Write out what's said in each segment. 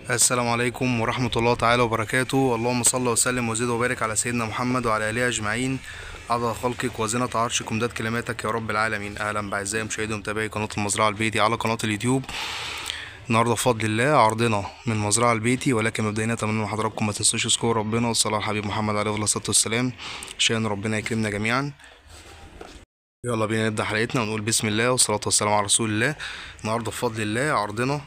السلام عليكم ورحمة الله تعالى وبركاته اللهم صل وسلم وزد وبارك على سيدنا محمد وعلى آله أجمعين عدد خلقك وزنة عرشك ومداد كلماتك يا رب العالمين أهلا بأعزائي مشاهدي ومتابعي قناة المزرعة البيتي على قناة اليوتيوب النهارده بفضل الله عرضنا من المزرعة البيتي ولكن مبدئيا اتمنى من حضراتكم ما تنسوش تذكروا ربنا والصلاة على الحبيب محمد عليه الصلاة والسلام عشان ربنا يكرمنا جميعا يلا بينا نبدأ حلقتنا ونقول بسم الله والصلاة والسلام على رسول الله النهارده بفضل الله عرضنا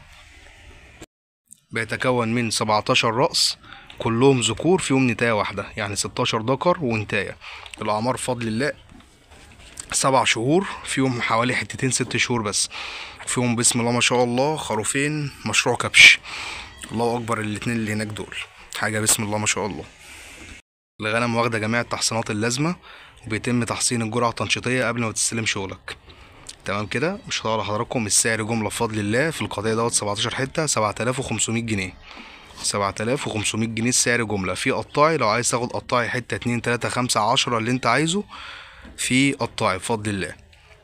بيتكون من 17 رأس كلهم ذكور فيهم نتاية واحدة يعني 16 ذكر ونتاية الأعمار بفضل الله سبع شهور فيهم حوالي حتتين ست شهور بس فيهم بسم الله ما شاء الله خروفين مشروع كبش الله أكبر الاتنين اللي هناك دول حاجة بسم الله ما شاء الله الغنم واخدة جميع التحصينات اللازمة وبيتم تحصين الجرعة التنشيطية قبل ما تستلم شغلك تمام كده مش هطول على حضراتكم السعر جملة بفضل الله في القضية دوت 17 حتة 7500 جنيه 7500 جنيه السعر جملة في قطاعي لو عايز تاخد قطاعي حتة اتنين تلاتة خمسة عشرة اللي انت عايزه في قطاعي بفضل الله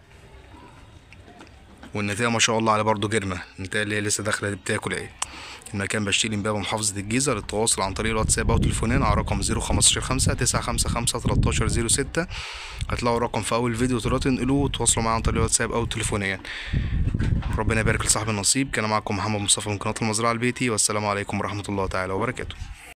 والنتيجة ما شاء الله على برضو جرمة النتيجة اللي هي لسه داخلة دي بتاكل ايه المكان بشتري امبابة محافظة الجيزة للتواصل عن طريق الواتساب أو تليفونين على رقم زيرو خمستاشر خمسة تسعة خمسة خمسة تلاتاشر زيرو ستة هتلاقوا الرقم في أول فيديو تقدروا تنقلوه وتواصلوا معايا عن طريق الواتساب أو تليفونيا ربنا يبارك لصاحب النصيب كان معكم محمد مصطفى من قناة المزرعة البيتي والسلام عليكم ورحمة الله تعالى وبركاته